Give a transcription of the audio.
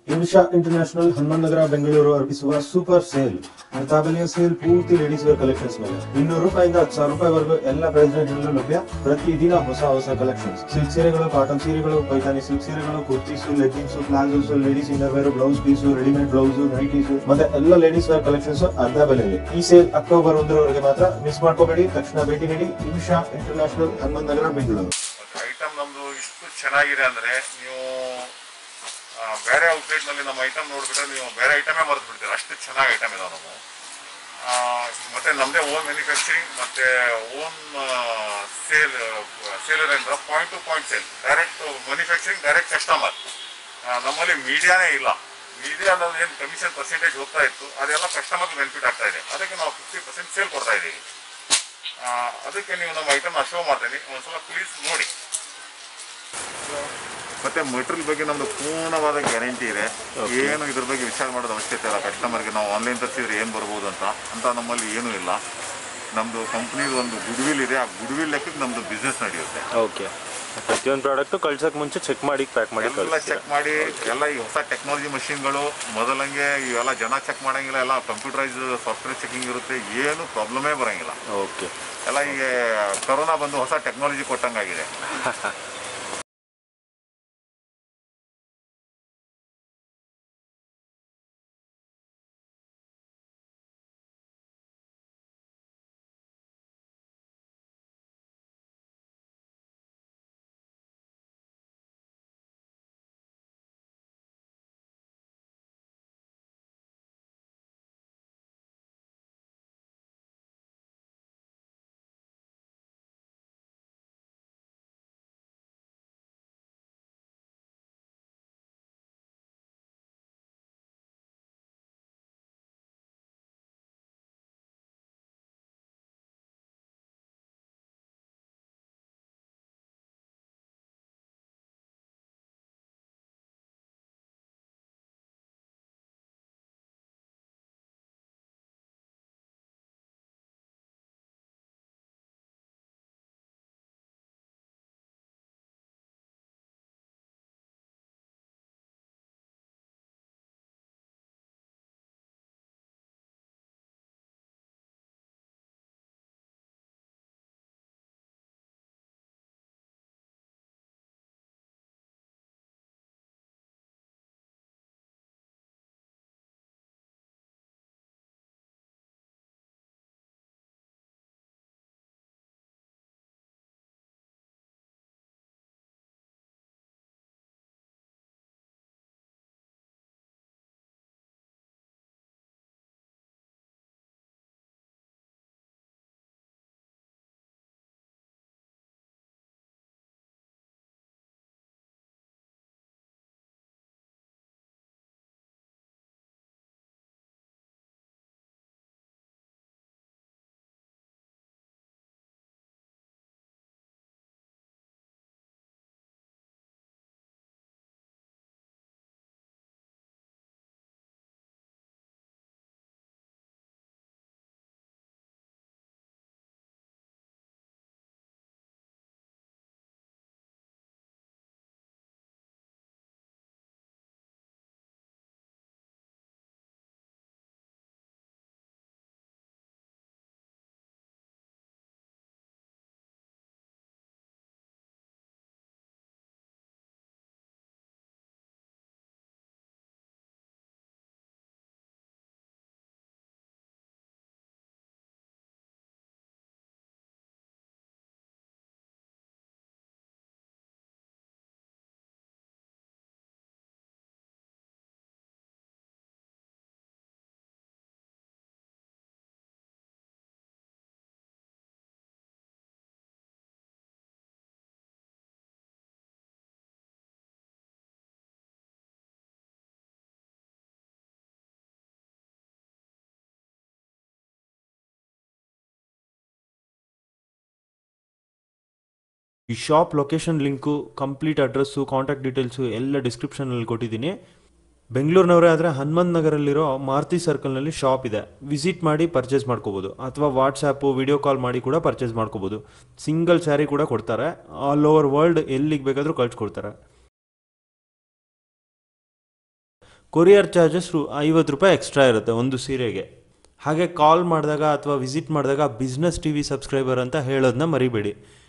ಇನ್ಶಾ international Hanuman Nagar Bengaluru ಅರ್ಪಿಸುವ super sale ಮುತಾಬೆಲೆಯ sale ಪೂರ್ತಿ ಲೇಡೀಸ್ ವೇರ್ ಕಲೆಕ್ಷನ್ಸ್ ಮೇಲೆ ಇನ್ನೂರು ರೂಪಾಯಿಂದ ಹತ್ತು ಸಾವಿರ ರೂಪಾಯಿವರೆಗೂ ಎಲ್ಲ ಪ್ರೈಸ್ ರೇಟ್ಗಳಲ್ಲೂ ಲಭ್ಯ ಪ್ರತಿದಿನ ಹೊಸ ಹೊಸ ಕಲೆಕ್ಷನ್ಸ್ ಸಿಲ್ಕ್ ಸೀರೆಗಳು ಕಾಟನ್ ಸೀರೆಗಳು ಪೈತಾನಿ ಸಿಲ್ಕ್ ಸೀರೆಗಳು kurtis leggings palazzos ladies inner wear blouse piece readymade blouse nighties ಮತ್ತೆ ಎಲ್ಲ ಲೇಡೀಸ್ ವೇರ್ ಕಲೆಕ್ಷನ್ಸ್ ಅರ್ಧ ಬೆಲೆಯಲ್ಲಿ ಈ ಸೇಲ್ ಅಕ್ಟೋಬರ್ ಒಂದರವರೆಗೆ ಮಾತ್ರ ಮಿಸ್ ಮಾಡ್ಕೋಬೇಡಿ ತಕ್ಷಣ ಭೇಟಿ ನೀಡಿ ಇನ್ಶಾ ಇಂಟರ್ನ್ಯಾಷನಲ್ ಹನುಮಾನ್ ನಗರ ಬೆಂಗಳೂರು ಐಟಮ್ ನಮ್ದು ಇಷ್ಟು ಚೆನ್ನಾಗಿದೆ ಅಂದ್ರೆ ನೀವು ಆ, ಬೇರೆ ಔಟ್ಲೆಟ್ ನಲ್ಲಿ ನಮ್ಮ ಐಟಮ್ ನೋಡ್ಬಿಟ್ರೆ ನೀವು ಬೇರೆ ಐಟಮೇ ಮರೆತು ಬಿಡ್ತೀರ ಅಷ್ಟು ಚೆನ್ನಾಗಿ ಐಟಮ್ ಇದಾವೆ ನಾವು ಆ, ಮತ್ತೆ ನಮ್ಮದೇ ಓನ್ ಮ್ಯಾನುಫ್ಯಾಕ್ಚರಿಂಗ್ ಮತ್ತೆ ಓನ್ ಸೇಲ್ ಸೇಲರ್ ಅಂದ್ರೆ point to point sale direct manufacturing direct customer ನಮ್ಮಲ್ಲಿ ಮೀಡಿಯಾನೇ ಇಲ್ಲ ಮೀಡಿಯಾ ಅನ್ನೋದು ಏನು ಕಮಿಷನ್ ಪರ್ಸೆಂಟೇಜ್ ಹೋಗ್ತಾ ಇತ್ತು ಅದೆಲ್ಲ ಕಸ್ಟಮರ್ಗೆ ಬೆನಿಫಿಟ್ ಆಗ್ತಾ ಇದೆ ಅದಕ್ಕೆ ನಾವು ಫಿಫ್ಟಿ ಪರ್ಸೆಂಟ್ ಸೇಲ್ ಕೊಡ್ತಾ ಇದ್ದೀವಿ ಆ, ಅದಕ್ಕೆ ನೀವು ನಮ್ಮ ಐಟಮ್ನ ಶೋ ಮಾಡ್ತೀನಿ ಒಂದ್ಸಲ ಪ್ಲೀಸ್ ನೋಡಿ ಮತ್ತೆ ಮೆಟೀರಿಯಲ್ ಬಗ್ಗೆ ನಮ್ದು ಪೂರ್ಣವಾದ ಗ್ಯಾರಂಟಿ ಇದೆ ಏನು ಇದ್ರ ಬಗ್ಗೆ ವಿಚಾರ ಮಾಡೋದು ಅವಶ್ಯಕತೆ ಇಲ್ಲ ಕಸ್ಟಮರ್ಗೆ ನಾವು ಆನ್ಲೈನ್ ತರಿಸಿದ್ರೆ ಏನು ಬರ್ಬೋದು ಅಂತ ಅಂತ ನಮ್ಮಲ್ಲಿ ಏನೂ ಇಲ್ಲ ನಮ್ಮದು ಕಂಪ್ನಿದು ಒಂದು ಗುಡ್ವಿಲ್ ಇದೆ ಆ ಗುಡ್ವಿಲ್ ಲೆಕ್ಕಕ್ಕೆ ನಮ್ಮದು ಬಿಸ್ನೆಸ್ ನಡೆಯುತ್ತೆ ಓಕೆ ಪ್ರತಿಯೊಂದು ಪ್ರಾಡಕ್ಟು ಕಳ್ಸೋಕೆ ಮುಂಚೆ ಚೆಕ್ ಮಾಡಿ ಪ್ಯಾಕ್ ಮಾಡಿ ಎಲ್ಲ ಕಳಿಸ್ತೀರಾ ಚೆಕ್ ಮಾಡಿ ಎಲ್ಲ ಈ ಹೊಸ ಟೆಕ್ನಾಲಜಿ ಮಷಿನ್ಗಳು ಮೊದಲಂಗೆ ಇವೆಲ್ಲ ಜನ ಚೆಕ್ ಮಾಡಂಗಿಲ್ಲ ಎಲ್ಲ ಕಂಪ್ಯೂಟರೈಸ್ ಸಾಫ್ಟ್ವೇರ್ ಚೆಕಿಂಗ್ ಇರುತ್ತೆ ಏನು ಪ್ರಾಬ್ಲಮೇ ಬರಂಗಿಲ್ಲ ಓಕೆ ಎಲ್ಲ ಈಗ ಕೊರೋನಾ ಬಂದು ಹೊಸ ಟೆಕ್ನಾಲಜಿ ಕೊಟ್ಟಂಗಾಗಿದೆ ಈ shop location link complete address contact details ಎಲ್ಲ ಡಿಸ್ಕ್ರಿಪ್ಷನಲ್ಲಿ ಕೊಟ್ಟಿದ್ದೀನಿ ಬೆಂಗಳೂರಿನವರೇ ಆದರೆ ಹನುಮಂತ್ ನಗರಲ್ಲಿರೋ ಮಾರುತಿ ಸರ್ಕಲ್ನಲ್ಲಿ ಶಾಪ್ ಇದೆ ವಿಸಿಟ್ ಮಾಡಿ ಪರ್ಚೇಸ್ ಮಾಡ್ಕೋಬೋದು ಅಥವಾ ವಾಟ್ಸಾಪು ವಿಡಿಯೋ ಕಾಲ್ ಮಾಡಿ ಕೂಡ ಪರ್ಚೇಸ್ ಮಾಡ್ಕೋಬೋದು ಸಿಂಗಲ್ ಸ್ಯಾರಿ ಕೂಡ ಕೊಡ್ತಾರೆ ಆಲ್ ಓವರ್ ವರ್ಲ್ಡ್ ಎಲ್ಲಿಗೆ ಬೇಕಾದರೂ ಕಳ್ಸಿಕೊಡ್ತಾರೆ ಕೊರಿಯರ್ ಚಾರ್ಜಸ್ ಐವತ್ತು ರೂಪಾಯಿ ಎಕ್ಸ್ಟ್ರಾ ಇರುತ್ತೆ ಒಂದು ಸೀರೆಗೆ ಹಾಗೆ ಕಾಲ್ ಮಾಡಿದಾಗ ಅಥವಾ ವಿಸಿಟ್ ಮಾಡಿದಾಗ ಬಿಸ್ನೆಸ್ ಟಿ ವಿ ಸಬ್ಸ್ಕ್ರೈಬರ್ ಅಂತ ಹೇಳೋದನ್ನ ಮರಿಬೇಡಿ